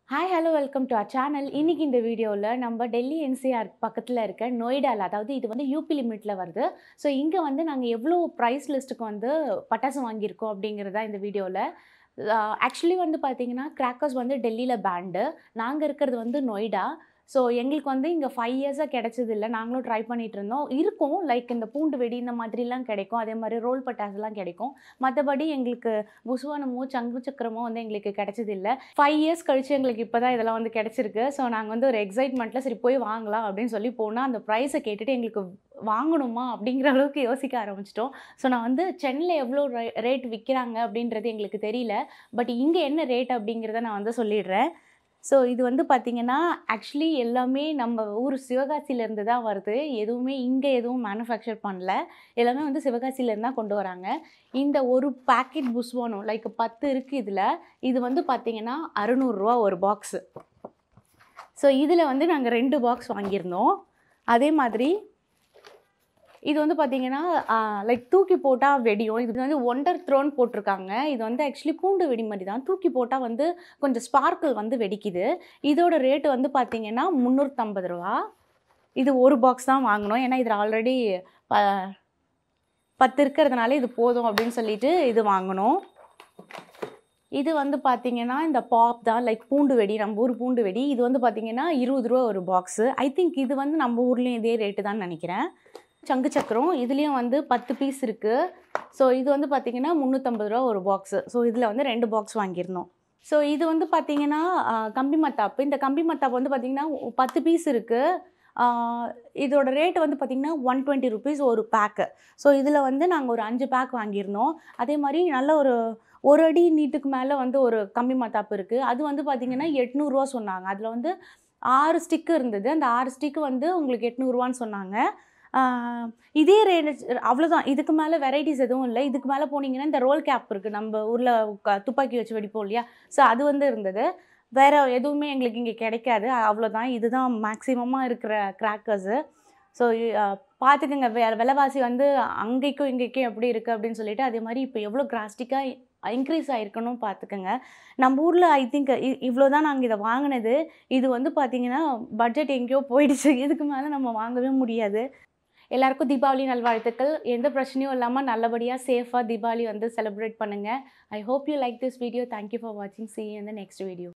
hi hello welcome to our channel இன்னைக்கு இந்த வீடியோவில் நம்ம டெல்லி என்சிஆர் பக்கத்தில் இருக்க நொய்டாவில் அதாவது இது வந்து யூபி லிமிட்டில் வருது ஸோ இங்கே வந்து நாங்கள் எவ்வளோ ப்ரைஸ் லிஸ்ட்டுக்கு வந்து பட்டாசு வாங்கியிருக்கோம் அப்படிங்கிறதா இந்த வீடியோவில் ஆக்சுவலி வந்து பார்த்தீங்கன்னா கிராக்கர்ஸ் வந்து டெல்லியில் பேண்டு நாங்கள் இருக்கிறது வந்து நொய்டா ஸோ எங்களுக்கு வந்து இங்கே ஃபைவ் இயர்ஸாக கிடைச்சது இல்லை நாங்களும் ட்ரை பண்ணிட்டு இருந்தோம் இருக்கும் லைக் இந்த பூண்டு வெடி இந்த மாதிரிலாம் கிடைக்கும் அதே மாதிரி ரோல் பட்டாசுலாம் கிடைக்கும் மற்றபடி எங்களுக்கு புசுவானமோ சங்கு சக்கரமோ வந்து எங்களுக்கு கிடைச்சது இல்லை ஃபைவ் இயர்ஸ் கழிச்சு எங்களுக்கு இப்போ தான் இதெல்லாம் வந்து கிடைச்சிருக்கு ஸோ நாங்கள் வந்து ஒரு எக்ஸைட்மெண்ட்டில் சரி போய் வாங்கலாம் அப்படின்னு சொல்லி போனால் அந்த ப்ரைஸை கேட்டுட்டு எங்களுக்கு வாங்கணுமா அப்படிங்கிற அளவுக்கு யோசிக்க ஆரம்பிச்சிட்டோம் ஸோ நான் வந்து சென்னையில் எவ்வளோ ரேட் விற்கிறாங்க அப்படின்றது எங்களுக்கு தெரியல பட் இங்கே என்ன ரேட் அப்படிங்கிறத நான் வந்து சொல்லிடுறேன் ஸோ இது வந்து பார்த்திங்கன்னா ஆக்சுவலி எல்லாமே நம்ம ஊர் சிவகாசியிலேருந்து தான் வருது எதுவுமே இங்கே எதுவும் மேனுஃபேக்சர் பண்ணல எல்லாமே வந்து சிவகாசியிலேருந்து தான் கொண்டு வராங்க இந்த ஒரு பேக்கெட் புஸ்வானம் லைக் பத்து இருக்குது இதில் இது வந்து பார்த்திங்கன்னா அறுநூறுரூவா ஒரு பாக்ஸு ஸோ இதில் வந்து நாங்கள் ரெண்டு பாக்ஸ் வாங்கியிருந்தோம் அதே மாதிரி இது வந்து பார்த்தீங்கன்னா லைக் தூக்கி போட்டால் வெடியும் இது வந்து ஒண்டர் த்ரோன் போட்டிருக்காங்க இது வந்து ஆக்சுவலி பூண்டு வெடி மாதிரி தான் தூக்கி போட்டால் வந்து கொஞ்சம் ஸ்பார்க்கிள் வந்து வெடிக்குது இதோட ரேட்டு வந்து பார்த்தீங்கன்னா முந்நூற்றம்பது ரூபா இது ஒரு பாக்ஸ் தான் வாங்கினோம் ஏன்னா இதில் ஆல்ரெடி ப பத்து இருக்கிறதுனால இது போதும் அப்படின்னு சொல்லிட்டு இது வாங்கினோம் இது வந்து பார்த்தீங்கன்னா இந்த பாப் தான் லைக் பூண்டு வெடி நம்ம ஊர் பூண்டு வெடி இது வந்து பார்த்தீங்கன்னா இருபது ரூபா ஒரு பாக்ஸு ஐ திங்க் இது வந்து நம்ம ஊர்லேயும் இதே ரேட்டு தான் நினைக்கிறேன் சங்கு சக்கரம் இதுலேயும் வந்து பத்து பீஸ் இருக்குது ஸோ இது வந்து பார்த்திங்கன்னா முந்நூற்றம்பது ரூபா ஒரு பாக்ஸு ஸோ இதில் வந்து ரெண்டு பாக்ஸ் வாங்கியிருந்தோம் ஸோ இது வந்து பார்த்திங்கன்னா கம்பி மத்தாப்பு இந்த கம்பி மத்தாப்பு வந்து பார்த்திங்கன்னா பத்து பீஸ் இருக்குது இதோட ரேட் வந்து பார்த்திங்கன்னா ஒன் டுவெண்ட்டி ருபீஸ் ஒரு பேக்கு ஸோ இதில் வந்து நாங்கள் ஒரு அஞ்சு பேக் வாங்கியிருந்தோம் அதே மாதிரி நல்ல ஒரு ஒரு அடி நீட்டுக்கு மேலே வந்து ஒரு கம்பி மத்தாப்பு இருக்குது அது வந்து பார்த்திங்கன்னா எட்நூறுரூவா சொன்னாங்க அதில் வந்து ஆறு ஸ்டிக்கு இருந்தது அந்த ஆறு ஸ்டிக்கு வந்து உங்களுக்கு எட்நூறுவான்னு சொன்னாங்க இதே ரேட் அவ்வளோதான் இதுக்கு மேலே வெரைட்டிஸ் எதுவும் இல்லை இதுக்கு மேலே போனீங்கன்னா இந்த ரோல் கேப் இருக்குது நம்ம ஊரில் க துப்பாக்கி வச்சு வெடிப்போம் இல்லையா ஸோ அது வந்து இருந்தது வேறு எதுவுமே எங்களுக்கு இங்கே கிடைக்காது அவ்வளோதான் இதுதான் மேக்ஸிமமாக இருக்கிற கிராக்கர்ஸு ஸோ பார்த்துக்குங்க வே விலைவாசி வந்து அங்கேக்கும் இங்கேக்கும் எப்படி இருக்குது அப்படின்னு சொல்லிட்டு அதே மாதிரி இப்போ எவ்வளோ கிராஸ்டிக்காக இன்க்ரீஸ் ஆகிருக்கணும் பார்த்துக்கோங்க நம்ம ஊரில் ஐ திங்க் இவ்வளோ தான் நாங்கள் இதை வாங்கினது இது வந்து பார்த்திங்கன்னா பட்ஜெட் எங்கேயோ போயிடுச்சு இதுக்கு மேலே நம்ம வாங்கவே முடியாது எல்லாருக்கும் தீபாவளி நல்வாழ்த்துக்கள் எந்த பிரச்சனையும் இல்லாமல் நல்லபடியாக சேஃபாக தீபாவளி வந்து செலிப்ரேட் பண்ணுங்கள் I hope you like this video thank you for வாட்சிங் சி இந்த நெக்ஸ்ட் வீடியோ